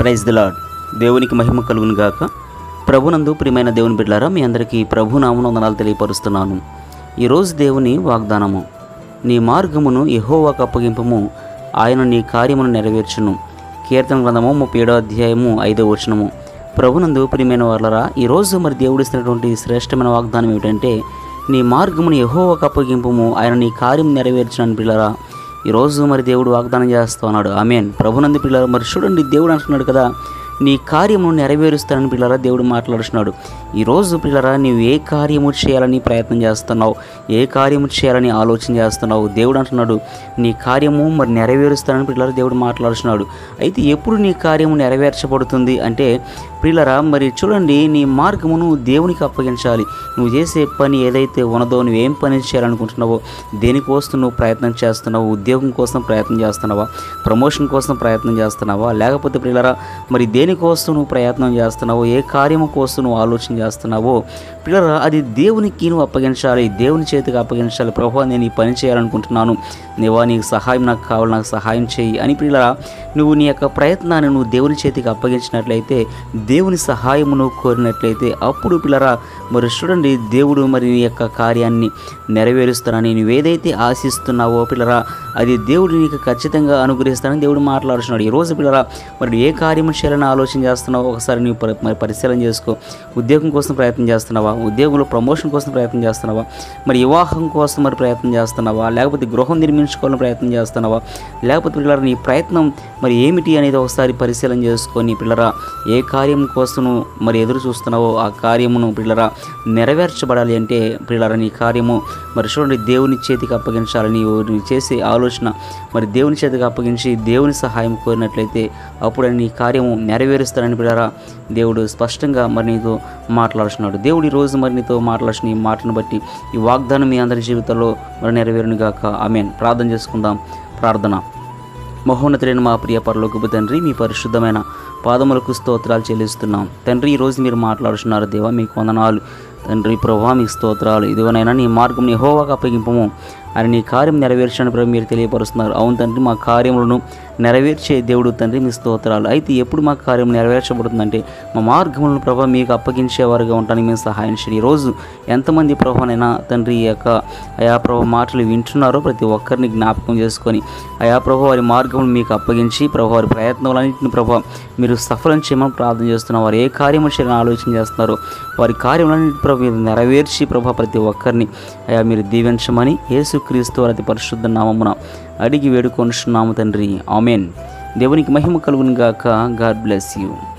praise the lord దేవునికి మహిమ కలుగును గాక ప్రభునందు ప్రియమైన దేవుని బిడ్డారా మీ అందరికీ ప్రభు నామనందనాలు తెలియపరుస్తున్నాను ఈరోజు దేవుని వాగ్దానము నీ మార్గమును యెహోవాకు అప్పగింపము ఆయన నీ కార్యమును నెరవేర్చును కీర్తన గ్రంథము ముప్పై ఏడో అధ్యాయము ఐదో వచనము ప్రభునందు ప్రియమైన వాళ్ళరా ఈరోజు మరి దేవుడు ఇస్తున్నటువంటి శ్రేష్టమైన వాగ్దానం ఏమిటంటే నీ మార్గమును యెహోవాకు అప్పగింపము ఆయన నీ కార్యం నెరవేర్చునని పిల్లరా ఈరోజు మరి దేవుడు వాగ్దానం చేస్తూ ఉన్నాడు ఆమెన్ ప్రభునంది పిల్లలు మరి చూడండి దేవుడు అంటున్నాడు కదా నీ కార్యము నెరవేరుస్తానని పిల్లరా దేవుడు మాట్లాడుతున్నాడు ఈరోజు పిల్లరా నీవు ఏ కార్యము చేయాలని ప్రయత్నం చేస్తున్నావు ఏ కార్యము చేయాలని ఆలోచన చేస్తున్నావు దేవుడు అంటున్నాడు నీ కార్యము మరి నెరవేరుస్తానని పిల్లరా దేవుడు మాట్లాడుతున్నాడు అయితే ఎప్పుడు నీ కార్యము నెరవేర్చబడుతుంది అంటే పిల్లరా మరి చూడండి నీ మార్గమును దేవునికి అప్పగించాలి నువ్వు చేసే పని ఏదైతే ఉన్నదో నువ్వు ఏం పని చేయాలనుకుంటున్నావో దేనికోసం నువ్వు ప్రయత్నం చేస్తున్నావు ఉద్యోగం కోసం ప్రయత్నం చేస్తున్నావా ప్రమోషన్ కోసం ప్రయత్నం చేస్తున్నావా లేకపోతే పిల్లరా మరి దేనికోసం నువ్వు ప్రయత్నం చేస్తున్నావో ఏ కార్యము కోసం నువ్వు ఆలోచన చేస్తున్నావో పిల్లరా అది దేవునికి నువ్వు అప్పగించాలి దేవుని చేతికి అప్పగించాలి ప్రభు నేను ఈ పని చేయాలనుకుంటున్నాను నీవా నీకు సహాయం నాకు కావాలి నాకు సహాయం చేయి అని పిల్లరా నువ్వు నీ యొక్క ప్రయత్నాన్ని నువ్వు దేవుని చేతికి అప్పగించినట్లయితే దేవుని సహాయము నువ్వు కోరినట్లయితే అప్పుడు పిల్లరా మరి చూడండి దేవుడు మరి నీ యొక్క కార్యాన్ని నెరవేరుస్తానని నువ్వు ఏదైతే ఆశిస్తున్నావో పిల్లరా అది దేవుడు నీకు ఖచ్చితంగా అనుగ్రహిస్తానని దేవుడు మాట్లాడుతున్నాడు ఈ రోజు పిల్లరా మరి ఏ కార్యము చేయాలని ఆలోచన చేస్తున్నావో ఒకసారి నువ్వు పరి- మరి పరిశీలన చేసుకో ఉద్యోగం కోసం ప్రయత్నం చేస్తున్నావా ఉద్యోగంలో ప్రమోషన్ కోసం ప్రయత్నం చేస్తున్నావా మరి వివాహం కోసం మరి ప్రయత్నం చేస్తున్నావా లేకపోతే గృహం నిర్మించుకోవాలని ప్రయత్నం చేస్తున్నావా లేకపోతే పిల్లరా నీ ప్రయత్నం మరి ఏమిటి అనేది ఒకసారి పరిశీలన చేసుకొని పిల్లరా ఏ కార్యం కోసం నువ్వు మరి ఎదురు చూస్తున్నావో ఆ కార్యమును పిల్లరా నెరవేర్చబడాలి అంటే పిల్లరా నీ కార్యము మరి చూడండి దేవుని చేతికి అప్పగించాలి నీవు నువ్వు చేసే ఆలోచన మరి దేవుని చేతికి అప్పగించి దేవుని సహాయం కోరినట్లయితే అప్పుడు నీ కార్యము నెరవేరుస్తానని పిల్లరా దేవుడు స్పష్టంగా మరి నీతో మాట్లాడుతున్నాడు దేవుడు ఈ రోజు మరి నీతో మాట్లాడుతున్న ఈ మాటను బట్టి ఈ వాగ్దానం మీ అందరి జీవితంలో మరి నెరవేరును గాక ఆమెన్ ప్రార్థన చేసుకుందాం ప్రార్థన మహోన్నతులైన మా ప్రియ పరలోకపు తండ్రి మీ పరిశుద్ధమైన పాదములకు స్తోత్రాలు చెల్లిస్తున్నాం తండ్రి ఈరోజు మీరు మాట్లాడుతున్నారు దేవా మీకు వందనాలు తండ్రి ప్రభా మీకు స్తోత్రాలు ఇదిగోనైనా నీ మార్గం నీ హోవాకు అప్పగింపము అని నీ కార్యం నెరవేర్చని ప్రభు మీరు తెలియపరుస్తున్నారు అవును తండ్రి మా కార్యములను నెరవేర్చే దేవుడు తండ్రి మీ స్తోత్రాలు అయితే ఎప్పుడు మా కార్యం నెరవేర్చబడుతుందంటే మా మార్గములను ప్రభా మీకు అప్పగించేవారుగా ఉండడానికి మేము సహాయం చేయండి ఈరోజు ఎంతమంది ప్రభానైనా తండ్రి ఈ యొక్క అయా ప్రభు మాటలు వింటున్నారో ప్రతి ఒక్కరిని జ్ఞాపకం చేసుకొని అయా ప్రభు వారి మార్గములు మీకు అప్పగించి ప్రభు వారి ప్రయత్నాలన్నింటిని ప్రభా మీరు సఫలం చేయమని ప్రార్థన చేస్తున్నారు వారు ఏ కార్యము చేయాలని ఆలోచన చేస్తున్నారో వారి కార్యములన్నింటి ప్రభు మీరు నెరవేర్చి ప్రభా ప్రతి ఒక్కరిని అయా మీరు దీవించమని యేసుక్రీస్తు వారి అతి పరిశుద్ధ నామమున అడిగి వేడుకొనుచున్నాము తండ్రి ఆమెన్ దేవునికి మహిమ కలుగును గాక గాడ్ బ్లెస్ యూ